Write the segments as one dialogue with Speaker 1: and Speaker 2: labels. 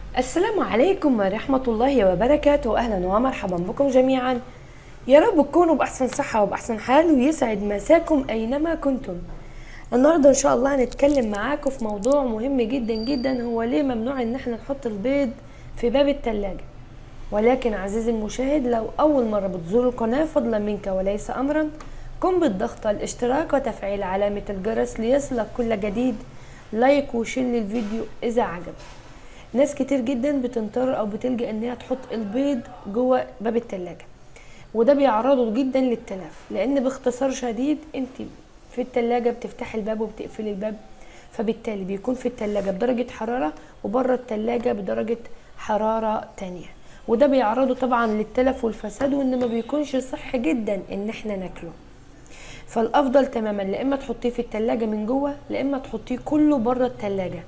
Speaker 1: السلام عليكم ورحمة الله وبركاته أهلا ومرحبا بكم جميعا يا رب تكونوا بأحسن صحة وبأحسن حال ويسعد مساكم أينما كنتم النهاردة إن شاء الله هنتكلم معاكم في موضوع مهم جدا جدا هو ليه ممنوع إن احنا نحط البيض في باب التلاجة ولكن عزيزي المشاهد لو أول مرة بتزور القناة فضلا منك وليس أمرا قم بالضغط على الاشتراك وتفعيل علامة الجرس ليصلك كل جديد لايك وشير للفيديو إذا عجبك ناس كتير جدا بتنطر او بتلجأ ان هي تحط البيض جوه باب التلاجة وده بيعرضه جدا للتلف لان باختصار شديد انت في التلاجة بتفتحي الباب وبتقفلي الباب فبالتالي بيكون في التلاجة بدرجة حرارة وبره التلاجة بدرجة حرارة تانية وده بيعرضه طبعا للتلف والفساد وان ما بيكونش صحي جدا ان احنا ناكله فالافضل تماما لا اما تحطيه في التلاجة من جوه لا اما تحطيه كله بره التلاجة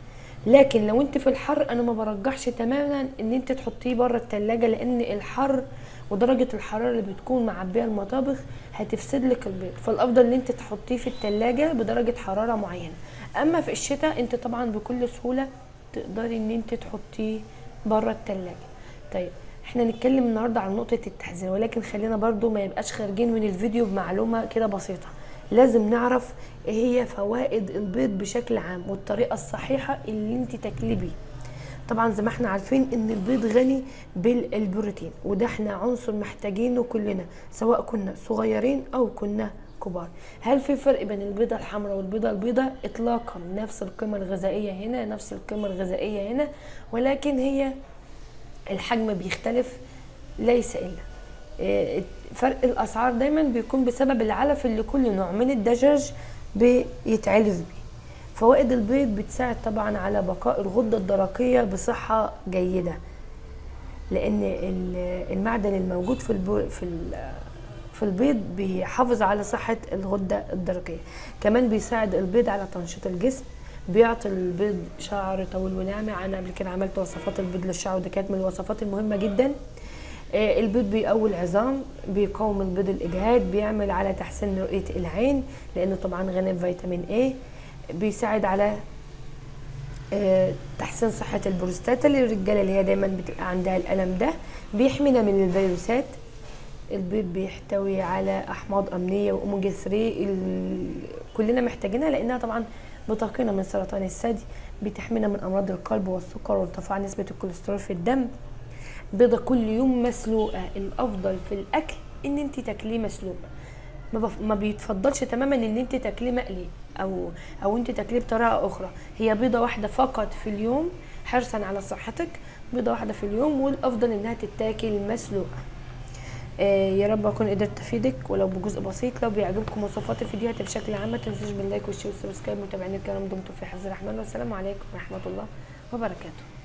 Speaker 1: لكن لو انت في الحر انا ما برجحش تماما ان انت تحطيه بره التلاجة لان الحر ودرجة الحرارة اللي بتكون معبية المطابخ هتفسد لك البيض فالافضل ان انت تحطيه في التلاجة بدرجة حرارة معينة اما في الشتاء انت طبعا بكل سهولة تقدري ان انت تحطيه بره التلاجة طيب احنا نتكلم النهارده عن نقطة التحذير ولكن خلينا برضو ما يبقاش خارجين من الفيديو بمعلومة كده بسيطة لازم نعرف ايه هي فوائد البيض بشكل عام والطريقة الصحيحة اللي انت تاكلي بيه طبعا زي ما احنا عارفين ان البيض غني بالبروتين وده احنا عنصر محتاجينه كلنا سواء كنا صغيرين او كنا كبار هل في فرق بين البيضة الحمراء والبيضة البيضاء اطلاقا نفس القيمة الغذائية هنا نفس القيمة الغذائية هنا ولكن هي الحجم بيختلف ليس الا إيه، فرق الاسعار دايما بيكون بسبب العلف اللي كل نوع من الدجاج بيتعلف بيه فوائد البيض بتساعد طبعا على بقاء الغدة الدرقية بصحة جيدة لان ال- المعدن الموجود في البو في ال- في البيض بيحافظ على صحة الغدة الدرقية كمان بيساعد البيض على تنشيط الجسم بيعطي البيض شعر طويل وناعم انا قبل كده عملت وصفات البيض للشعر ودي كانت من الوصفات المهمة جدا آه، البيض بيقوي العظام بيقاوم البيض الاجهاد بيعمل على تحسين رؤيه العين لانه طبعا غني بفيتامين ايه بيساعد على آه، تحسين صحه البروستاتا للرجاله اللي هي دايما بتبقى عندها الالم ده بيحمينا من الفيروسات البيض بيحتوي على احماض امنيه واوميجا 3 ال- كلنا محتاجينها لانها طبعا بتقينا من سرطان الثدي بتحمينا من امراض القلب والسكر وارتفاع نسبه الكوليسترول في الدم بيضة كل يوم مسلوقة الأفضل في الأكل إن أنت تاكليه مسلوق ما, بف... ما بيتفضلش تماما إن أنت تاكليه مقلي أو أو أنت تاكليه بطريقة أخرى هي بيضة واحدة فقط في اليوم حرصا على صحتك بيضة واحدة في اليوم والأفضل إنها تتاكل مسلوقة آه يا رب اكون قدرت افيدك ولو بجزء بسيط لو بيعجبكم وصفات الفيديوهات بشكل عام ما تنسوش باللايك والشير والسبسكرايب متابعين الكرام دمتم في حفظ الرحمن والسلام عليكم ورحمه الله وبركاته